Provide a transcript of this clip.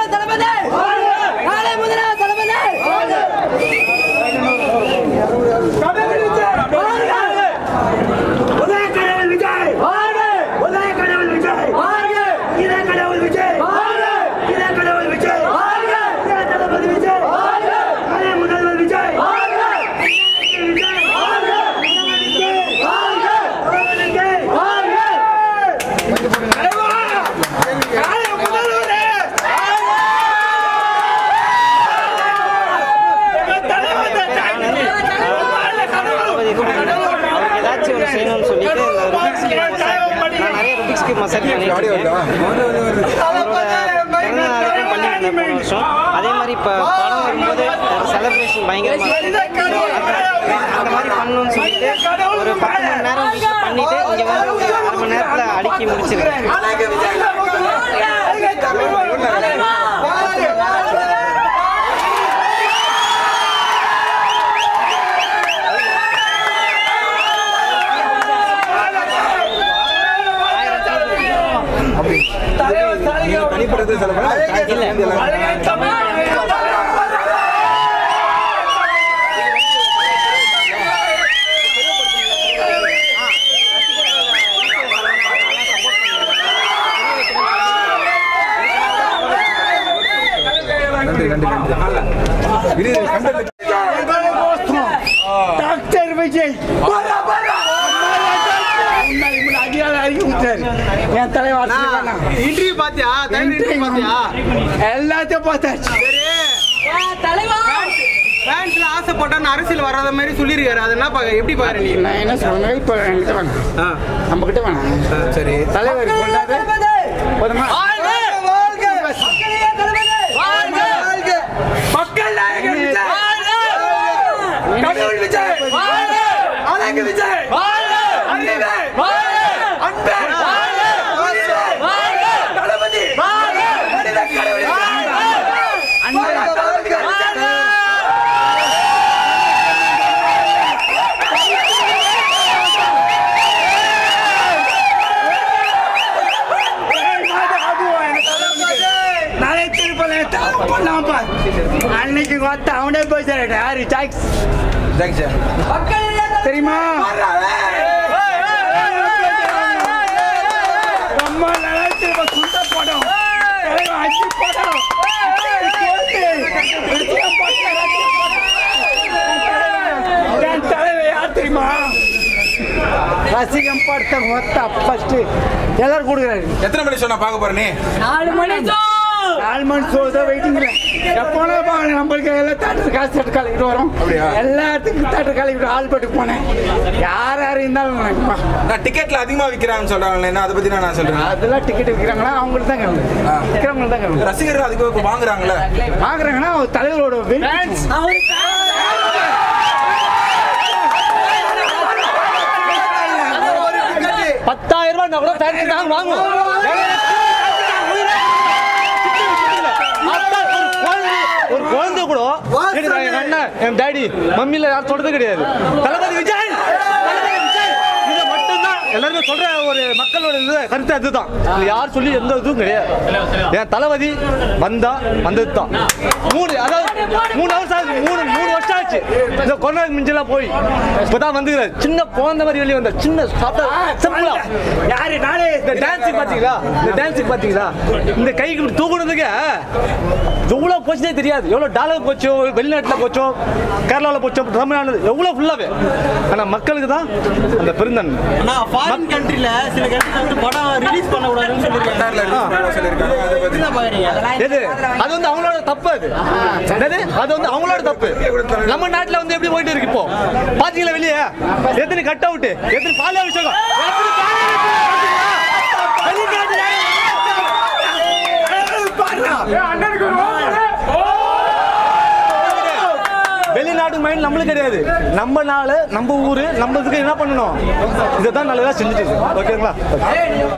தளபதி நாளை முதல்வர் தளபதி உதய கடவுள் விஜய் உதய கடவுள் விஜய் இதய கடவுள் விஜய் இதய கடவுள் விஜய் இதய தளபதி விஜய் நாளை முதல்வர் விஜய் விஜய் அவருக்கு ஏதாச்சும் ஒன்று செய்யணும்னு சொல்லிட்டு இந்த ருபிக்ஸ் நான் நிறைய ருபிக்ஸ் மசாஜ் பண்ணிட்டு இருக்கேன் அவரோட பிறந்த நாளைக்கும் பண்ணிட்டு இருந்தேன் போன வருஷம் அதே மாதிரி இப்போ படம் வரும்போது செலிப்ரேஷன் பயங்கரமாக அந்த மாதிரி பண்ணணும்னு சொல்லிட்டு ஒரு பத்து மணி நேரம் வீட்டில் பண்ணிட்டு இங்கே வந்து ஒரு அரை மணி நேரத்தில் அடுக்கி முடிச்சிருக்கேன் தனிப்பட்டது சில நன்றி நன்றி நன்றி இது கண்டென்ட் டாக்டர் விஜய் என் தலைவர் இன்டர்வியூ பாத்தியா தமிழ் இன்டர்வியூ பாத்தியா எல்லாத்தையும் பார்த்தாச்சு ஃபேன்ஸ்ல ஆசைப்பட்டா அரசியல் வராத மாதிரி சொல்லிருக்காரு அது என்ன பாக்க எப்படி பாக்குற நீ நான் என்ன சொல்றேன் இப்போ என்கிட்ட வேணாம் ஆ. நம்ம கிட்ட வேணாம் சரி தலைவர் கொண்டாது போதுமா மக்கள் நாயகன் விஜய் கடவுள் விஜய் அழகு விஜய் அறிவே அன்பே தளபதி மனித கடவுள் அன்பே நாளை திருப்பதி பண்ணாம அன்னைக்கு கொத்த அவனே பேசுறேன் யாரு டாக்ஸ் தேங்க்ஸ் சார் தெரியுமா ரொம்ப நல்லா திரும்ப சுண்ட படம் தலைவன் அடி படம் என் தலைவன் யார் தெரியுமா ரசிகம் படத்தை மொத்த ஃபர்ஸ்ட் எல்லாரும் கொடுக்குறாரு எத்தனை மணி ஷோ நான் பார்க்க போறேன் நீ நாலு மணி நாலு மணி ஷோ தான் வெயிட்டிங்ல எப்போனா பாருங்க நம்மளுக்கு எல்லாம் தேட்டர் காசு தேட்டர் கலக்கிட்டு வரோம் அப்படியா? எல்லாத்துக்கும் தேட்டர் கலக்கிட்டு ஆள் பட்டு போனேன் யார் யார் இருந்தாலும் வாங்கப்பா. நான் டிக்கெட்ல அதிகமா விக்கிறாங்கன்னு சொல்றாங்களே என்ன அதை பத்தி நான் சொல்றேன் அதெல்லாம் டிக்கெட் விற்கிறாங்களா அவங்களுக்கு தான் கிளம்பு விற்கிறவங்களுக்கு தான் கிளம்பு ரசிகர்கள் அதிகமாக வாங்குறாங்களே வாங்குறாங்கன்னா அவர் தலைவரோட weight. பத்தாயிரம் ரூபாய் கூட ஃபேன்ஸ் நாங்க வாங்குவோம் அத்தா, ஒரு குழந்தை- ஒரு குழந்தை கூட "டேடி, நான் எங்க அண்ணன் என் டாடி மம்மில யாரும் சொல்றது கிடையாது தளபதி விஜய் தளபதி விஜய் இதை மட்டும்தான் எல்லாருமே சொல்ற ஒரு மக்களோட இது கருத்து அதுதான் இது யார் சொல்லி எந்த இதுவும் கிடையாது என் தளபதி வந்தா வந்தது தான் மூணு அதாவது மூணு வருஷம் ஆச்சு மூணு மூணு வருஷம் ஆச்சு இந்த கொரோனா மிஞ்செல்லாம் போய் இப்பதான் வந்துக்கிறாரு சின்ன குழந்தை மாதிரி வெளியே வந்த சின்ன சாப்பிட்டா சிம்பிளா யாரு நானே இந்த டான்ஸுக்கு பாத்தீங்களா இந்த டான்ஸுக்கு பாத்தீங்களா இந்த கைக்கு இப்படி தூக்குனதுக்கு எவ்வளவு போச்சுனே தெரியாது எவ்வளவு டாலர் போச்சோ வெளிநாட்டுல போச்சோ கேரளாவில் போச்சோ தமிழ்நாடு எவ்வளவு ஃபுல்லாவே ஆனா மக்களுக்கு தான் அந்த பெருந்தன்மை நான் ஃபாரின் கண்ட்ரில சில கண்ட்ரில வந்து படம் ரிலீஸ் பண்ண கூடாதுன்னு கத்தார்ல சொல்லிருக்காங்க release பண்ண சொல்லியிருக்காங்க அதை பத்தி என்ன பாக்குறீங்க எது அது வந்து அவங்களோட தப்பு அது என்னது அது வந்து அவங்களோட தப்பு நம்ம நாட்டுல வந்து எப்படி போயிட்டு இருக்கு இப்போ பாத்தீங்களா வெளியே எத்தனை கட் அவுட் எத்தனை பாலியல் விஷயம் எத்தனை பாலியல் விஷயம் வெளிநாட்டுல வெளிநாட்டு மைண்ட் நம்மளுக்கு கிடையாது நம்ம நாள் நம்ம ஊரு நம்ம இதுக்கு என்ன பண்ணணும் இதை தான் நல்லதா செஞ்சுட்டு இருக்கோம். ஓகேங்களா